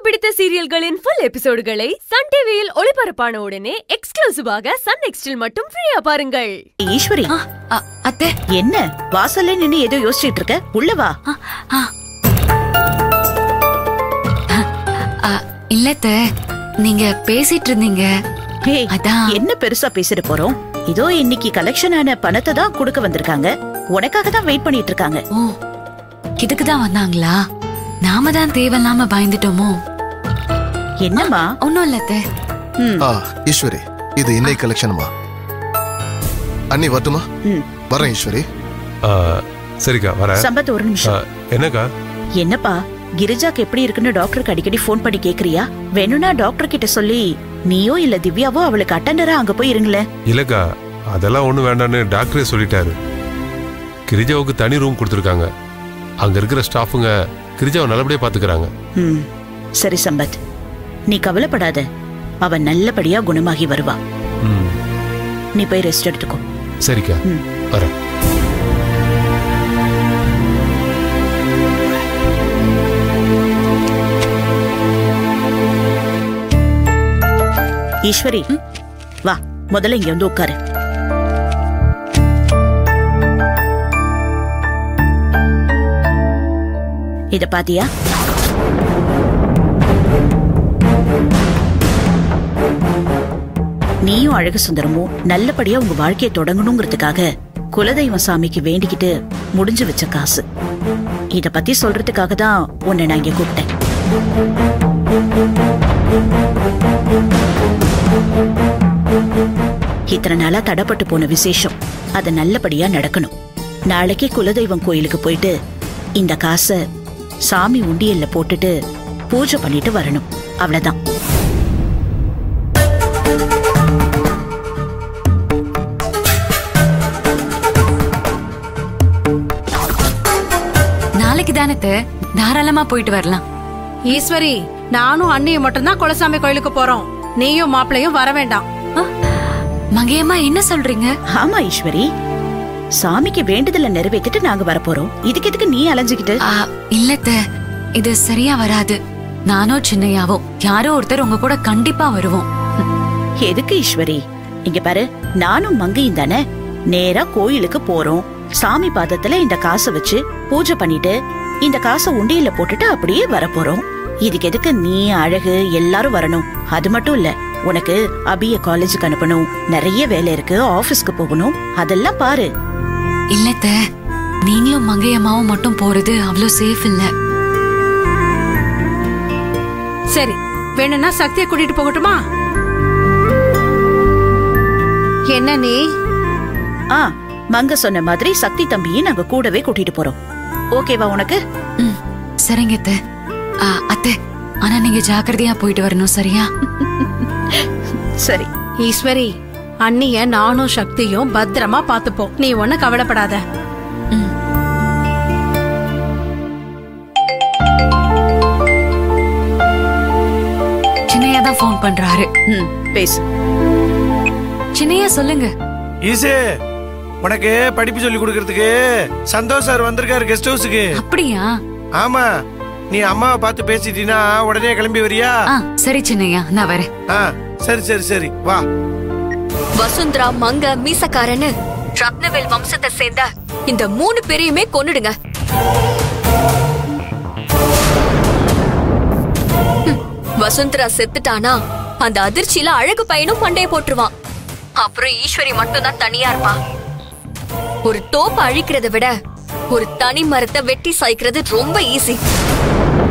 பிடித்த சீரியல்களின் full எபிசோடுகளை Sun டிவியில் ஒளிபரப்பான உடனே எக்ஸ்க்ளூசிவாக சன் நெக்ஸ்டில் மட்டும் ஃப்ரீயா பாருங்கள் ஈஸ்வரி ஆ, அ, அத்தை என்ன வாசல்ல நின்னு ஏதோ யோசிச்சிட்டு இருக்க உள்ள வா ஆ, ஆ. அ, அ, இல்ல அத்தை நீங்க பேசிட்டு இருந்தீங்க ஏய், அதான். என்ன பெருசா பேசிட்டு போறோம் இதோ இன்னைக்கு கலெக்ஷன் ஆன பணத்தை தான் கொடுக்க வந்திருக்காங்க உனக்காக தான் வெயிட் பண்ணிட்டு இருக்காங்க ஓ இதுக்கு தான் வந்தாங்களா நாம தான் தேவையில்லாம பயந்துட்டோமோ என்னம்மா ஒன்னும் இல்ல அத்தை ம், ஆ ஈஸ்வரி இது இன்னைக்கு கலெக்ஷனுமா அண்ணி வரட்டுமா ம். வரேன் ஈஸ்வரி ஆ, சரிக்கா வரேன் சம்பத் ஒரு ஆ, நிமிஷம் என்னக்கா என்னப்பா கிரிஜாக்கு எப்படி இருக்குன்னு டாக்டருக்கு அடிக்கடி ஃபோன் பண்ணி கேக்குறியா வேணும்னா டாக்டர் கிட்ட சொல்லி நீயோ இல்ல திவ்யாவோ அவளுக்கு அட்டெண்டரா அங்க போய் இருங்களேன் இல்லக்கா அதெல்லாம் ஒண்ணும் வேண்டான்னு டாக்டரே சொல்லிட்டாரு கிரிஜாவுக்கு தனி ரூம் கொடுத்துருக்காங்க அங்க இருக்கிற ஸ்டாஃபுங்க கிரிஜாவை நல்லபடியா பாத்துக்கறாங்க ம் சரி சம்பத் நீ கவலைப்படாத அவ நல்லபடியா குணமாகி வருவா ம் நீ போய் ரெஸ்ட் எடுத்துக்கோ சரிக்கா ம். வரேன் ஈஸ்வரி வா முதல்ல இங்க வந்து உட்காரு இத பாத்தியா நீயும் அழகு சுந்தரமும் நல்லபடியா உங்க வாழ்க்கையை தொடங்கணுங்கிறதுக்காக குலதெய்வம் சாமிக்கு வேண்டிக்கிட்டு முடிஞ்சு வச்ச காசு இத பத்தி சொல்றதுக்காக தான் உன்னை நான் இங்க கூப்பிட்டேன் இத்தனை நாளா தடப்பட்டு போன விசேஷம் அது நல்லபடியா நடக்கணும் நாளைக்கே குலதெய்வம் கோயிலுக்கு போயிட்டு இந்த காசை சாமி உண்டியல்ல போட்டுட்டு பூஜை பண்ணிட்டு வரணும் அவ்வளவுதான் நாளைக்கு தானே அத்தை தாராளமா போயிட்டு வரலாம் ஈஸ்வரி நானும் அண்ணியும் மட்டும்தான் குலசாமி கோயிலுக்கு போறோம் நீயும் மாப்பிளையும் வர வேண்டாம் மங்கையம்மா என்ன சொல்றீங்க ஆமா ஈஸ்வரி சாமிக்கு வேண்டுதலை நிறைவேத்திட்டு நாங்க வரப்போறோம் இதுக்கு எதுக்கு நீ அலைஞ்சுக்கிட்டு ஆ, இல்ல அத்தை இது சரியா வராது நானோ சின்னையாவோ யாரோ ஒருத்தர் உங்க கூட கண்டிப்பா வருவோம் எதுக்கு ஈஸ்வரி இங்க பாரு நானும் மங்கையும் தானே நேரா கோயிலுக்கு போறோம் சாமி பாதத்துல இந்த காசை வச்சு பூஜை பண்ணிட்டு இந்த காசை உண்டியல்ல போட்டுட்டு அப்படியே வரப்போறோம் இதுக்கு எதுக்கு நீ அழகு எல்லாரும் வரணும் அது மட்டும் இல்ல உனக்கு அபிய காலேஜுக்கு அனுப்பணும் நிறைய வேலை இருக்கு ஆபீஸ்க்கு போகணும் அதெல்லாம் பாரு இல்ல அத்தை நீங்களும் மங்கையம்மாவும் மட்டும் போறது அவ்வளவு சேஃப் இல்ல சரி வேணும்னா சக்தியை கூட்டிட்டு போகட்டுமா என்ன நீ ஆ மங்க சொன்ன மாதிரி சக்தி தம்பியும் நாங்க கூடவே கூட்டிட்டு போறோம் ஓகேவா உனக்கு ம் சரிங்க அத்தை ஆ, அத்தை ஆனா நீங்க ஜாக்கிரதையா போயிட்டு வரணும் சரியா சரி ஈஸ்வரி அண்ணிய நானும் சக்தியும் பத்திரமா பாத்துப்போம் நீ ஒண்ணு கவலைப்படாத ம் சின்னையா தான் ஃபோன் பண்றாரு ம் பேசு சின்னையா சொல்லுங்க ஈசு உனக்கு படிப்பு சொல்லி கொடுக்கறதுக்கு சந்தோஷ் சார் வந்திருக்காரு கெஸ்ட் ஹவுஸுக்கு அப்படியா ஆமா நீ அம்மாவை பார்த்து பேசிட்டீன்னா உடனே கிளம்பி வரியா ஆ சரி சின்னையா நான் வரேன் ஆ சரி சரி சரி வா வசுந்தரா மங்க மீசக்காரன்னு ரத்னவேல் வம்சத்தை சேர்ந்த இந்த மூணு பேரையுமே கொன்னுடுங்க ஹம், வசுந்தரா செத்துட்டானா அந்த அதிர்ச்சியில அழகு பையனும் மண்டைய போட்டுருவான் அப்புறம் ஈஸ்வரி மட்டும்தான் தனியா இருப்பா ஒரு தோப்பை அழிக்கிறத விட ஒரு தனி மரத்தை வெட்டி சாய்க்கிறது ரொம்ப ஈஸி